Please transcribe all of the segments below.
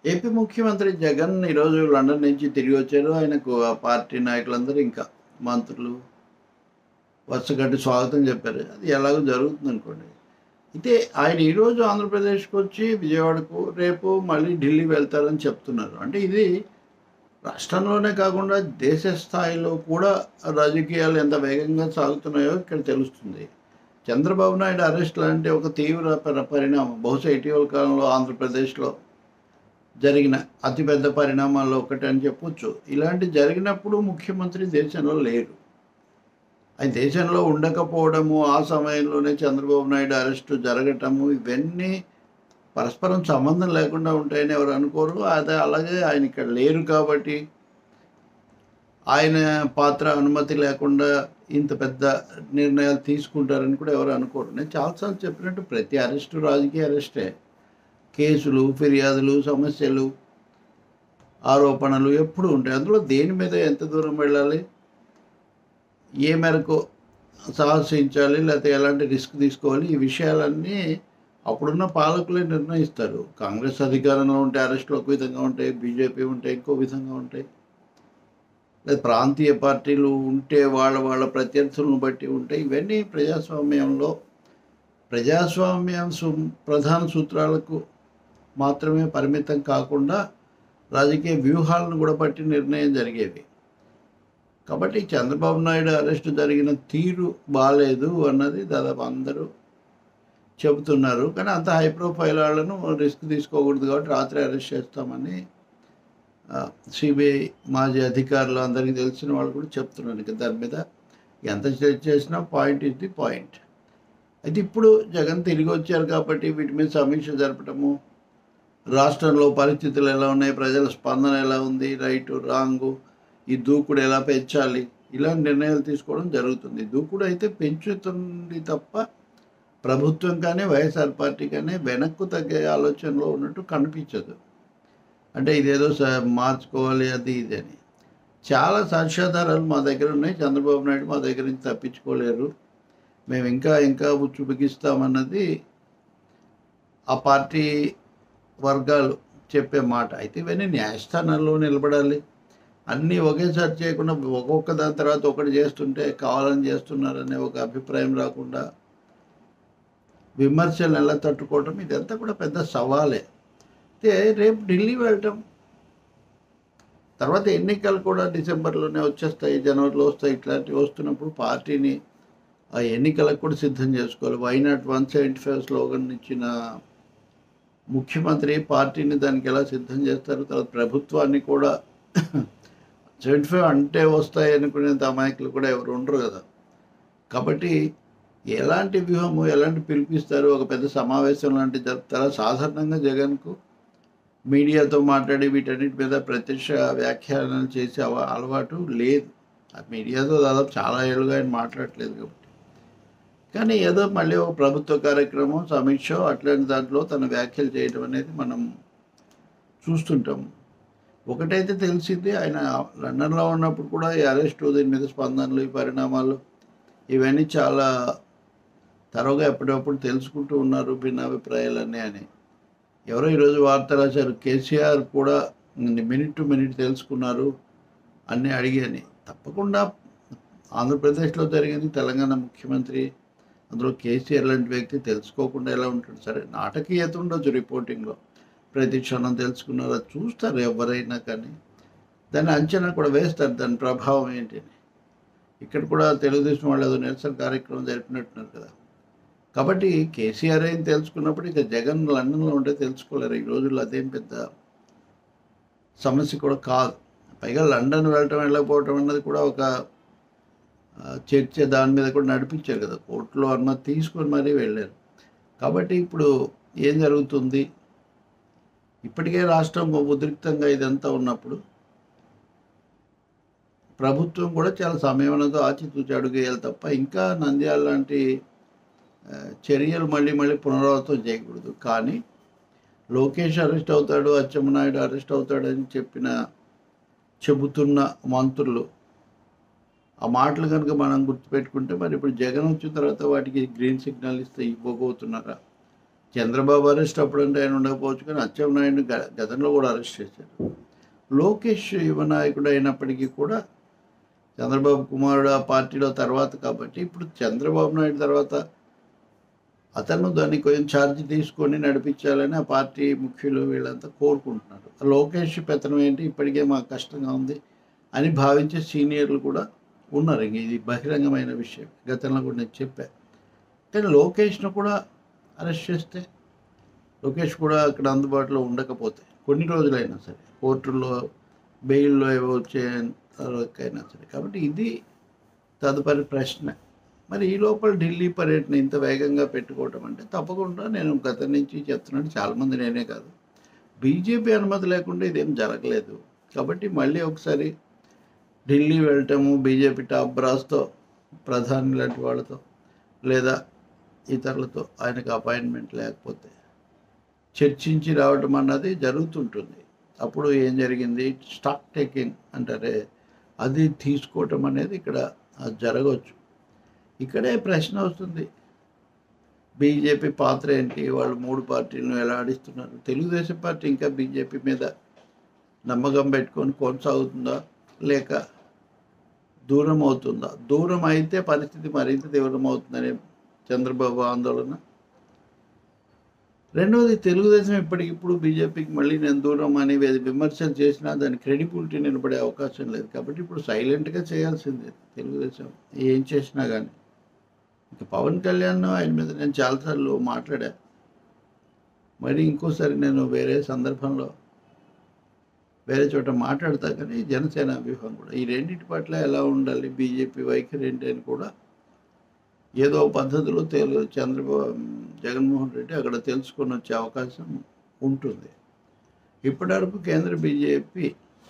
AP ముఖ్యమంత్రి జగన్ ఈరోజు London నుంచి తిరిగి వచ్చారు ఆయనకు ఆ పార్టీ నాయకులందరూ ఇంకా మంత్రులు వరుసగట్టి స్వాగతం చెప్పారు అది ఎలాగో జరుగుతుంది అనుకోండి అయితే ఆయన ఈరోజు ఆంధ్రప్రదేశ్కి వచ్చి విజయవాడకు రేపు మళ్ళీ ఢిల్లీ వెళ్తారని చెప్తున్నారు అంటే ఇది రాష్ట్రంలోనే కాకుండా దేశ స్థాయిలో కూడా రాజకీయాలు ఎంత వేగంగా సాగుతున్నాయో ఇక్కడ తెలుస్తుంది చంద్రబాబు నాయుడు అరెస్ట్ లాంటి ఒక తీవ్ర పరి- పరిణామం బహుశా ఇటీవల కాలంలో ఆంధ్రప్రదేశ్లో జరిగిన అతిపెద్ద పరిణామాల్లో ఒకటి అని చెప్పొచ్చు ఇలాంటి జరిగినప్పుడు ముఖ్యమంత్రి దేశంలో లేరు ఆయన దేశంలో ఉండకపోవడము ఆ సమయంలోనే చంద్రబాబు నాయుడు అరెస్టు జరగటము ఇవన్నీ పరస్పరం సంబంధం లేకుండా ఉంటాయని ఎవరు అనుకోరు అదే అలాగే ఆయన ఇక్కడ లేరు కాబట్టి ఆయన పాత్ర అనుమతి లేకుండా ఇంత పెద్ద నిర్ణయాలు తీసుకుంటారని కూడా ఎవరు అనుకోరు నేను చాలాసార్లు చెప్పినట్టు ప్రతి అరెస్టు రాజకీయ అరెస్టే కేసులు ఫిర్యాదులు సమస్యలు ఆరోపణలు ఎప్పుడు ఉంటాయి అందులో దేని మీద ఎంత దూరం వెళ్ళాలి ఏ మేరకు సాహసించాలి లేకపోతే ఎలాంటి రిస్క్ తీసుకోవాలి ఈ విషయాలన్నీ అప్పుడున్న పాలకులే నిర్ణయిస్తారు కాంగ్రెస్ అధికారంలో ఉంటే అరెస్టులు ఒక విధంగా ఉంటాయి బీజేపీ ఉంటే ఇంకో విధంగా ఉంటాయి లేదా ప్రాంతీయ పార్టీలు ఉంటే వాళ్ళ వాళ్ళ ప్రత్యర్థులను బట్టి ఉంటాయి ఇవన్నీ ప్రజాస్వామ్యంలో ప్రజాస్వామ్యం సు ప్రధాన సూత్రాలకు మాత్రమే పరిమితం కాకుండా రాజకీయ వ్యూహాలను కూడా బట్టి నిర్ణయం జరిగేవి కాబట్టి చంద్రబాబు నాయుడు అరెస్టు జరిగిన తీరు బాగాలేదు అన్నది దాదాపు అందరూ చెబుతున్నారు కానీ అంత హై ప్రొఫైల్ వాళ్ళను రిస్క్ తీసుకోకూడదు కాబట్టి రాత్రి అరెస్ట్ చేస్తామని సిబిఐ మాజీ అధికారులు అందరికీ తెలిసిన వాళ్ళు కూడా చెప్తున్నారు ఇక దాని మీద ఎంత చర్చ చేసినా పాయింట్ ఇస్ ది పాయింట్ అయితే ఇప్పుడు జగన్ తిరిగి వచ్చారు కాబట్టి వీటి మీద సమీక్ష జరపటము రాష్ట్రంలో పరిస్థితులు ఎలా ఉన్నాయి ప్రజల స్పందన ఎలా ఉంది రైటు రాంగు ఈ దూకుడు ఎలా పెంచాలి ఇలాంటి నిర్ణయాలు తీసుకోవడం జరుగుతుంది దూకుడు అయితే పెంచుతుంది తప్ప ప్రభుత్వం కానీ వైఎస్ఆర్ పార్టీ కానీ వెనక్కు తగ్గే ఆలోచనలో ఉన్నట్టు కనిపించదు అంటే ఇదేదో స- మార్చుకోవాలి అది ఇది అని చాలా సాక్ష్యాధారాలు మా దగ్గర ఉన్నాయి చంద్రబాబు నాయుడు మా దగ్గర నుంచి తప్పించుకోలేరు మేము ఇంకా ఇంకా ఉచ్చు బిగిస్తామన్నది ఆ పార్టీ వర్గాలు చెప్పే మాట అయితే ఇవన్నీ న్యాయస్థానాల్లో నిలబడాలి అన్నీ ఒకేసారి చేయకుండా ఒక్కొక్క దాని తర్వాత ఒకటి చేస్తుంటే కావాలని చేస్తున్నారనే ఒక అభిప్రాయం రాకుండా విమర్శలు ఎలా తట్టుకోవటం ఇదంతా కూడా పెద్ద సవాలే అయితే రేపు ఢిల్లీ వెళ్ళటం తర్వాత ఎన్నికలు కూడా డిసెంబర్లోనే వచ్చేస్తాయి జనవరిలో వస్తాయి ఇట్లాంటివి వస్తున్నప్పుడు పార్టీని ఆ ఎన్నికలకు కూడా సిద్ధం చేసుకోవాలి why not one seventy five slogan ఇచ్చిన ముఖ్యమంత్రి పార్టీని దానికి ఎలా సిద్ధం చేస్తారు తర్వాత ప్రభుత్వాన్ని కూడా సెవెంటీ ఫైవ్ అంటే వస్తాయి అనుకునేంత అమాయకులు కూడా ఎవరు ఉండరు కదా కాబట్టి ఎలాంటి వ్యూహము ఎలాంటి పిలిపిస్తారు ఒక పెద్ద సమావేశం లాంటి జరుపుతారా సాధారణంగా జగన్కు మీడియాతో మాట్లాడి వీటన్నిటి మీద ప్రత్యక్ష వ్యాఖ్యానాలు చేసే అవ- అలవాటు లేదు ఆ మీడియాతో దాదాపు చాలా ఏళ్ళుగా ఆయన మాట్లాడట్లేదు కాబట్టి కానీ ఏదో మళ్ళీ ఒక ప్రభుత్వ కార్యక్రమం సమీక్ష అట్లాంటి దాంట్లో తన వ్యాఖ్యలు చేయడం అనేది మనం చూస్తుంటాం ఒకటైతే తెలిసింది ఆయన లండన్లో ఉన్నప్పుడు కూడా ఈ అరెస్టు దీని మీద స్పందనలు ఈ పరిణామాలు ఇవన్నీ చాలా తరువుగా ఎప్పటికప్పుడు తెలుసుకుంటూ ఉన్నారు భిన్నాభిప్రాయాలన్నీ అని ఎవరో ఈరోజు వార్త రాశారు కేసీఆర్ కూడా మినిట్ టు మినిట్ తెలుసుకున్నారు అన్నీ అడిగాని తప్పకుండా ఆంధ్రప్రదేశ్లో జరిగింది తెలంగాణ ముఖ్యమంత్రి అందులో కేసీఆర్ లాంటి వ్యక్తి తెలుసుకోకుండా ఎలా ఉంటాడు సరే నాటకీయత ఉండొచ్చు రిపోర్టింగ్లో ప్రతి క్షణం తెలుసుకున్నారు అది చూస్తారు ఎవరైనా కానీ దాన్ని అంచనా కూడా వేస్తారు దాని ప్రభావం ఏంటి అని ఇక్కడ కూడా తెలుగుదేశం వాళ్ళు ఏదో నిరసన కార్యక్రమం జరిపినట్టున్నారు కదా కాబట్టి కేసీఆర్ ఏం తెలుసుకున్నప్పుడు ఇక జగన్ లండన్లో ఉంటే తెలుసుకోలేరు ఈ రోజుల్లో అదేం పెద్ద సమస్య కూడా కాదు పైగా లండన్ వెళ్ళటం వెళ్ళకపోవటం అన్నది కూడా ఒక ఆ, చర్చ దాని మీద కూడా నడిపించారు కదా కోర్టులో అనుమతి తీసుకొని మరీ వెళ్ళారు కాబట్టి ఇప్పుడు ఏం జరుగుతుంది ఇప్పటికే రాష్ట్రం ఉద్రిక్తంగా ఇదంతా ఉన్నప్పుడు ప్రభుత్వం కూడా చాలా సమయంతో ఆచితూచి అడుగేయాలి తప్ప ఇంకా నంద్యాల లాంటి ఆ, చర్యలు మళ్ళీ మళ్ళీ పునరావృతం చేయకూడదు కానీ లోకేష్ అరెస్ట్ అవుతాడు అచ్చెన్నాయుడు అరెస్ట్ అవుతాడని చెప్పిన చెబుతున్న మంత్రులు ఆ మాటలు కనుక మనం గుర్తుపెట్టుకుంటే మరి ఇప్పుడు జగన్ వచ్చిన తర్వాత వాటికి గ్రీన్ సిగ్నల్ ఇస్తే ఇవ్వబోతున్నారా చంద్రబాబు అరెస్ట్ అప్పుడంటే ఆయన ఉండకపోవచ్చు కానీ అచ్చెన్నాయుడు గ- గతంలో కూడా అరెస్ట్ చేశారు లోకేష్ యువ నాయకుడు అయినప్పటికీ కూడా చంద్రబాబు కుమారుడు ఆ పార్టీలో తర్వాత కాబట్టి ఇప్పుడు చంద్రబాబు నాయుడు తర్వాత అతను దాన్ని కొంచెం ఛార్జ్ తీసుకొని నడిపించాలని ఆ పార్టీ ముఖ్యులు వీళ్ళంతా కోరుకుంటున్నారు ఆ లోకేష్ పెత్తనం ఏంటి ఇప్పటికే మాకు కష్టంగా ఉంది అని భావించే సీనియర్లు కూడా ఉన్నారు ఇంక ఇది బహిరంగమైన విషయం గతంలో కూడా నేను చెప్పా కానీ లోకేష్ను కూడా అరెస్ట్ చేస్తే లోకేష్ కూడా అక్కడ అందుబాటులో ఉండకపోతే కొన్ని రోజులైనా సరే కోర్టుల్లో బెయిల్లో ఏవో వచ్చేకైనా సరే కాబట్టి ఇది తదుపరి ప్రశ్న మరి ఈ లోపల ఢిల్లీ పర్యటన ఇంత వేగంగా పెట్టుకోవటం అంటే తప్పకుండా నేను గత నుంచి చెప్తున్నాను చాలామంది నేనే కాదు బీజేపీ అనుమతి లేకుండా ఇదేం జరగలేదు కాబట్టి మళ్ళీ ఒకసారి ఢిల్లీ వెళ్ళటము బీజేపీ టాప్ బ్రాస్తో ప్రధాని లాంటి వాళ్ళతో లేదా ఇతరులతో ఆయనకు అపాయింట్మెంట్ లేకపోతే చర్చించి రావటం అన్నది జరుగుతుంటుంది అప్పుడు ఏం జరిగింది స్టాక్ టేకింగ్ అంటారే అది తీసుకోవటం అనేది ఇక్కడ అది జరగవచ్చు ఇక్కడే ప్రశ్న వస్తుంది బీజేపీ పాత్ర ఏంటి వాళ్ళు మూడు పార్టీలను ఎలా ఆడిస్తున్నారు తెలుగుదేశం పార్టీ ఇంకా బీజేపీ మీద నమ్మకం పెట్టుకొని కొనసాగుతుందా లేక దూరం అవుతుందా దూరం అయితే పరిస్థితి మరింత తీవ్రం అవుతుందనే చంద్రబాబు ఆందోళన రెండవది తెలుగుదేశం ఇప్పటికిప్పుడు బీజేపీకి మళ్ళీ నేను దూరం అని వి- విమర్శలు చేసినా దాని క్రెడిబిలిటీ నిలబడే అవకాశం లేదు కాబట్టి ఇప్పుడు సైలెంట్గా చేయాల్సిందే తెలుగుదేశం ఏం చేసినా కానీ ఇంకా పవన్ కళ్యాణ్ ఆయన మీద నేను చాలాసార్లు మాట్లాడా మరి ఇంకోసారి నేను వేరే సందర్భంలో వేరే చోట మాట్లాడతా కానీ జనసేన వ్యూహం కూడా ఈ రెండింటి పట్ల ఎలా ఉండాలి బీజేపీ వైఖరి ఏంటి అని కూడా ఏదో పద్ధతిలో తెలు చంద్రబాబు జగన్మోహన్ రెడ్డి అక్కడ తెలుసుకొని వచ్చే అవకాశం ఉంటుంది ఇప్పటివరకు కేంద్ర బీజేపీ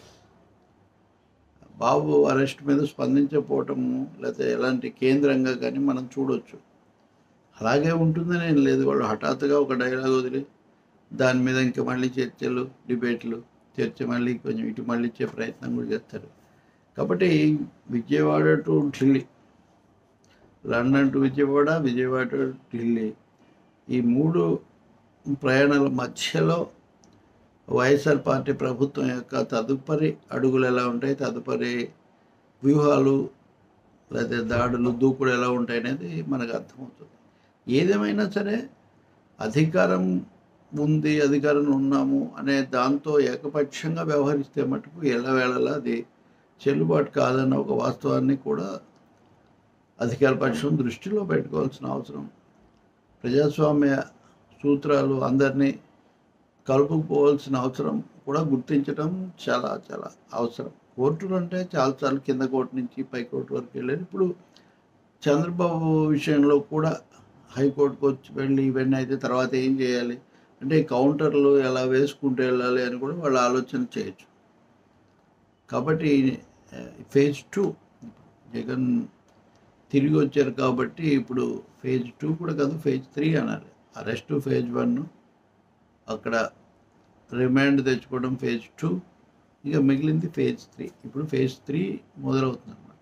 బాబు అరెస్ట్ మీద స్పందించకపోవటము లేకపోతే ఎలాంటి కేంద్రంగా కానీ మనం చూడొచ్చు అలాగే ఉంటుందని ఏం లేదు వాళ్ళు హఠాత్తుగా ఒక డైలాగ్ వదిలి దాని మీద ఇంకా మళ్ళీ చర్చలు డిబేట్లు చర్చ మళ్ళీ కొంచెం ఇటు మళ్ళీ ఇచ్చే ప్రయత్నం కూడా చేస్తారు కాబట్టి Vijayawada to Delhi London to Vijayawada Vijayawada to Delhi ఈ మూడు ప్రయాణాల మధ్యలో వైఎస్ఆర్ పార్టీ ప్రభుత్వం యొక్క తదుపరి అడుగులు ఎలా ఉంటాయి తదుపరి వ్యూహాలు లేదా దాడులు దూకుడు ఎలా ఉంటాయి అనేది మనకు అర్థమవుతుంది ఏదేమైనా సరే అధికారం ఉంది అధికారంలో ఉన్నాము అనే దాంతో ఏకపక్షంగా వ్యవహరిస్తే మటుకు ఎల్లవేళలా అది చెల్లుబాటు కాదన్న ఒక వాస్తవాన్ని కూడా అధికార పక్షం దృష్టిలో పెట్టుకోవాల్సిన అవసరం ప్రజాస్వామ్య సూత్రాలు అందరినీ కలుపుకోవాల్సిన అవసరం కూడా గుర్తించడం చాలా చాలా అవసరం కోర్టులు అంటే చాలాసార్లు కింద కోర్టు నుంచి పై కోర్టు వరకు వెళ్ళారు ఇప్పుడు చంద్రబాబు విషయంలో కూడా హైకోర్టుకు వచ్చి వెళ్ళి ఇవన్నీ అయితే తర్వాత ఏం చేయాలి అంటే ఈ కౌంటర్లు ఎలా వేసుకుంటూ వెళ్ళాలి అని కూడా వాళ్ళు ఆలోచన చేయొచ్చు కాబట్టి ఫేజ్ టూ జగన్ తిరిగి వచ్చారు కాబట్టి ఇప్పుడు ఫేజ్ టూ కూడా కాదు ఫేజ్ త్రీ అనాలి అరెస్ట్ ఫేజ్ వన్ అక్కడ రిమాండ్ తెచ్చుకోవడం ఫేజ్ టూ ఇక మిగిలింది ఫేజ్ త్రీ ఇప్పుడు ఫేజ్ త్రీ మొదలవుతుంది అన్నమాట